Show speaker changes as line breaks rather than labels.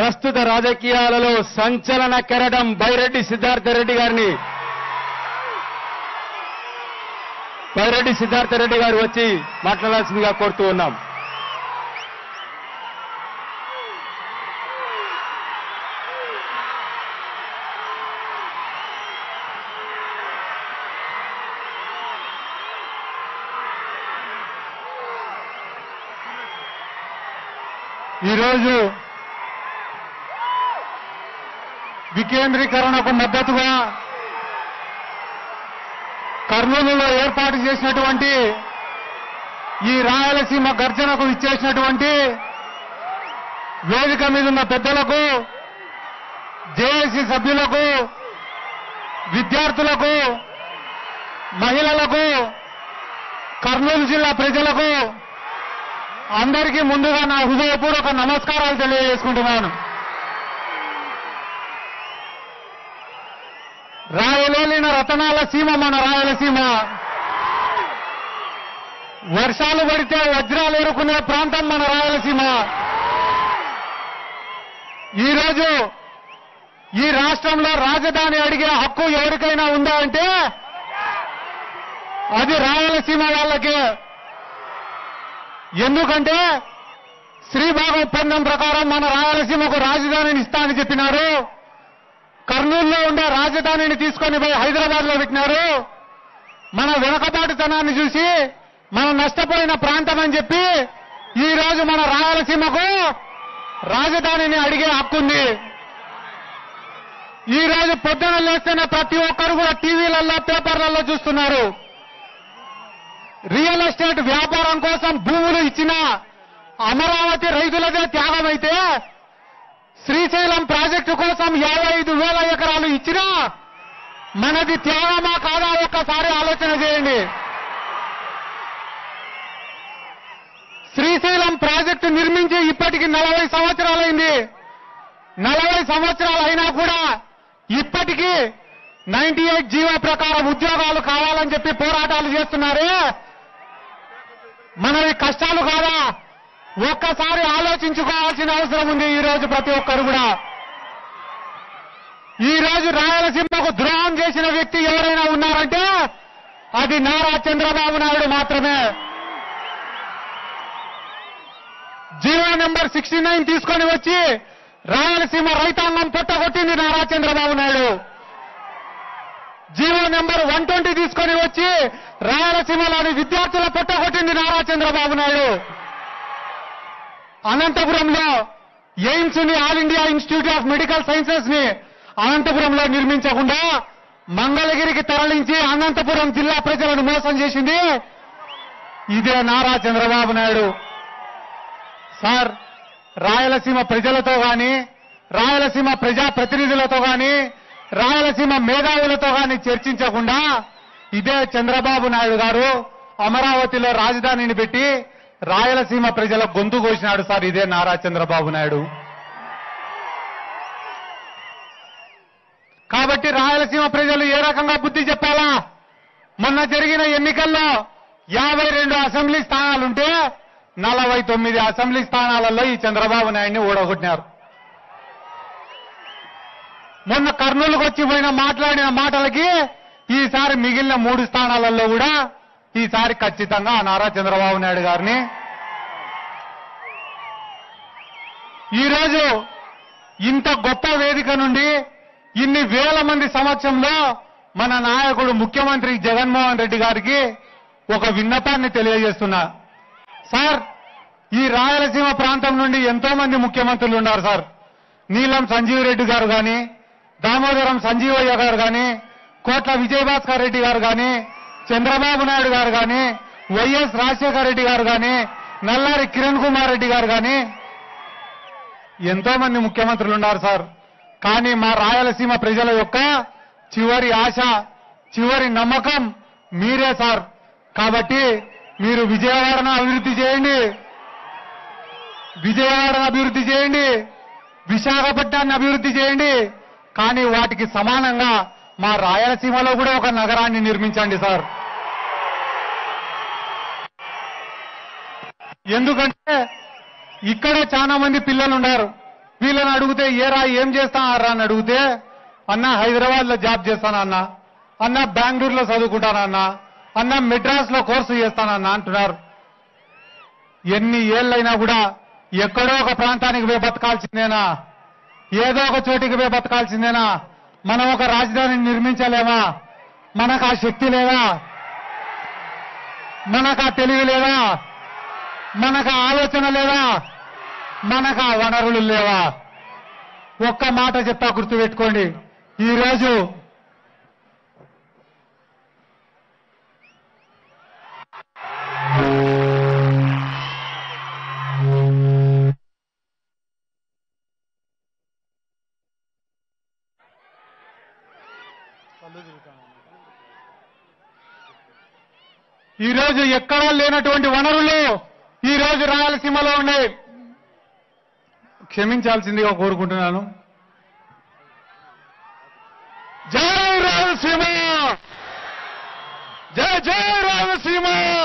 ప్రస్తుత రాజకీయాలలో సంచలన కెరటం బైరెడ్డి సిద్ధార్థ రెడ్డి గారిని బైరెడ్డి సిద్ధార్థ రెడ్డి గారు వచ్చి మాట్లాడాల్సిందిగా కోరుతూ ఉన్నాం
ఈరోజు వికేంద్రీకరణకు మద్దతుగా కర్నూలులో ఏర్పాటు చేసినటువంటి ఈ రాయలసీమ గర్జనకు ఇచ్చేసినటువంటి వేదిక మీద ఉన్న పెద్దలకు జేఏసీ సభ్యులకు విద్యార్థులకు మహిళలకు కర్నూలు జిల్లా ప్రజలకు అందరికీ ముందుగా నా హృదయపూర్వక నమస్కారాలు తెలియజేసుకుంటున్నాను రాయలేలిన రతనాల సీమ మన రాయలసీమ వర్షాలు పడితే వజ్రాలు ఎరుకునే ప్రాంతం మన రాయలసీమ ఈరోజు ఈ రాష్ట్రంలో రాజధాని అడిగే హక్కు ఎవరికైనా ఉందా అంటే అది రాయలసీమ వాళ్ళకే ఎందుకంటే శ్రీభాగ ఒప్పందం ప్రకారం మన రాయలసీమకు రాజధానిని ఇస్తానని చెప్పినారు కర్నూలులో ఉండే రాజధానిని తీసుకొని పోయి హైదరాబాద్ లో పెట్టినారు మన వెనకబాటుతనాన్ని చూసి మనం నష్టపోయిన ప్రాంతం అని చెప్పి ఈ రోజు మన రాయలసీమకు రాజధానిని అడిగే హక్కుంది ఈ రోజు పొద్దున లేస్తేనే ప్రతి ఒక్కరు కూడా టీవీలలో పేపర్లలో చూస్తున్నారు రియల్ ఎస్టేట్ వ్యాపారం కోసం భూములు ఇచ్చిన అమరావతి రైతులదే త్యాగమైతే శ్రీశైలం ప్రాజెక్టు కోసం యాభై ఐదు వేల ఎకరాలు ఇచ్చినా మనది త్యాగమా కాదా ఒక్కసారి ఆలోచన చేయండి శ్రీశైలం ప్రాజెక్టు నిర్మించి ఇప్పటికి నలభై సంవత్సరాలైంది నలభై సంవత్సరాలు అయినా కూడా ఇప్పటికీ నైన్టీ ఎయిట్ జీవో ప్రకారం ఉద్యోగాలు కావాలని చెప్పి పోరాటాలు చేస్తున్నారే మనవి కష్టాలు కాదా ఒక్కసారి ఆలోచించుకోవాల్సిన అవసరం ఉంది ఈ రోజు ప్రతి ఒక్కరు కూడా ఈ రోజు రాయలసీమకు ద్రోహం చేసిన వ్యక్తి ఎవరైనా ఉన్నారంటే అది నారా చంద్రబాబు నాయుడు మాత్రమే జీవో నెంబర్ సిక్స్టీ నైన్ తీసుకొని వచ్చి రాయలసీమ రైతాంగం పొట్టగొట్టింది Nara Chandrababu Naidu GO number one twenty తీసుకొని వచ్చి రాయలసీమలోని విద్యార్థుల పొట్టగొట్టింది నారా చంద్రబాబు నాయుడు అనంతపురంలో ఎయిమ్స్ ని All India Institute of Medical Sciences ని అనంతపురంలో నిర్మించకుండా మంగళగిరికి తరలించి అనంతపురం జిల్లా ప్రజలను మోసం చేసింది ఇదే నారా చంద్రబాబు నాయుడు సార్ రాయలసీమ ప్రజలతో గాని రాయలసీమ ప్రజా ప్రతినిధులతో గాని రాయలసీమ మేధావులతో గాని చర్చించకుండా ఇదే చంద్రబాబు నాయుడు గారు అమరావతిలో రాజధానిని పెట్టి రాయలసీమ ప్రజల గొంతు కోసినాడు సార్ ఇదే నారా చంద్రబాబు నాయుడు కాబట్టి రాయలసీమ ప్రజలు ఏ రకంగా బుద్ధి చెప్పాలా మొన్న జరిగిన ఎన్నికల్లో యాభై రెండు అసెంబ్లీ స్థానాలుంటే నలభై తొమ్మిది అసెంబ్లీ స్థానాలలో ఈ చంద్రబాబు నాయుడిని ఓడగొట్టినారు మొన్న కర్నూలుకు వచ్చి పోయిన మాట్లాడిన మాటలకి ఈసారి మిగిలిన మూడు స్థానాలలో కూడా ఈసారి ఖచ్చితంగా ఆ నారా చంద్రబాబు నాయుడు గారిని ఈరోజు ఇంత గొప్ప వేదిక నుండి ఇన్ని వేల మంది సమక్షంలో మన నాయకుడు ముఖ్యమంత్రి జగన్మోహన్ రెడ్డి గారికి ఒక విన్నపాన్ని తెలియజేస్తున్నా సార్ ఈ రాయలసీమ ప్రాంతం నుండి ఎంతో మంది ముఖ్యమంత్రులు ఉన్నారు సార్ నీలం సంజీవ్ రెడ్డి గారు గాని దామోదరం సంజీవయ్య గారు గాని కోట్ల విజయభాస్కర్ రెడ్డి గారు గాని చంద్రబాబు నాయుడు గారు గాని వైఎస్ రాజశేఖర రెడ్డి గారు గాని నల్లారి కిరణ్ కుమార్ రెడ్డి గారు గాని ఎంతో మంది ముఖ్యమంత్రులు ఉన్నారు సార్ కానీ మా రాయలసీమ ప్రజల యొక్క చివరి ఆశ చివరి నమ్మకం మీరే సార్ కాబట్టి మీరు విజయవాడను అభివృద్ధి చేయండి విజయవాడను అభివృద్ధి చేయండి విశాఖపట్నాన్ని అభివృద్ధి చేయండి కానీ వాటికి సమానంగా మా రాయలసీమలో కూడా ఒక నగరాన్ని నిర్మించండి సార్ ఎందుకంటే ఇక్కడ చాలా మంది పిల్లలు ఉన్నారు వీళ్ళని అడిగితే ఏరా ఏం చేస్తానారా అని అడిగితే అన్న హైదరాబాద్ లో జాబ్ చేస్తానన్నా అన్న బెంగళూరులో చదువుకుంటానన్నా అన్న మెడ్రాస్ లో కోర్సు చేస్తానన్నా అంటున్నారు ఎన్ని ఏళ్ళైనా కూడా ఎక్కడో ఒక ప్రాంతానికి పోయి బతకాల్సిందేనా ఏదో ఒక చోటికి పోయి బతకాల్సిందేనా మనం ఒక రాజధానిని నిర్మించలేమా మనకు ఆ శక్తి లేదా మనకు ఆ తెలివి లేదా మనకు ఆ ఆలోచన లేదా మనకు ఆ వనరులు లేవా ఒక్క మాట చెప్తా గుర్తుపెట్టుకోండి ఈరోజు ఈరోజు ఎక్కడా లేనటువంటి వనరులు ఈ రోజు రాయలసీమలో ఉన్నాయి క్షమించాల్సిందిగా కోరుకుంటున్నాను జై రాయలసీమ జై జై రాయలసీమ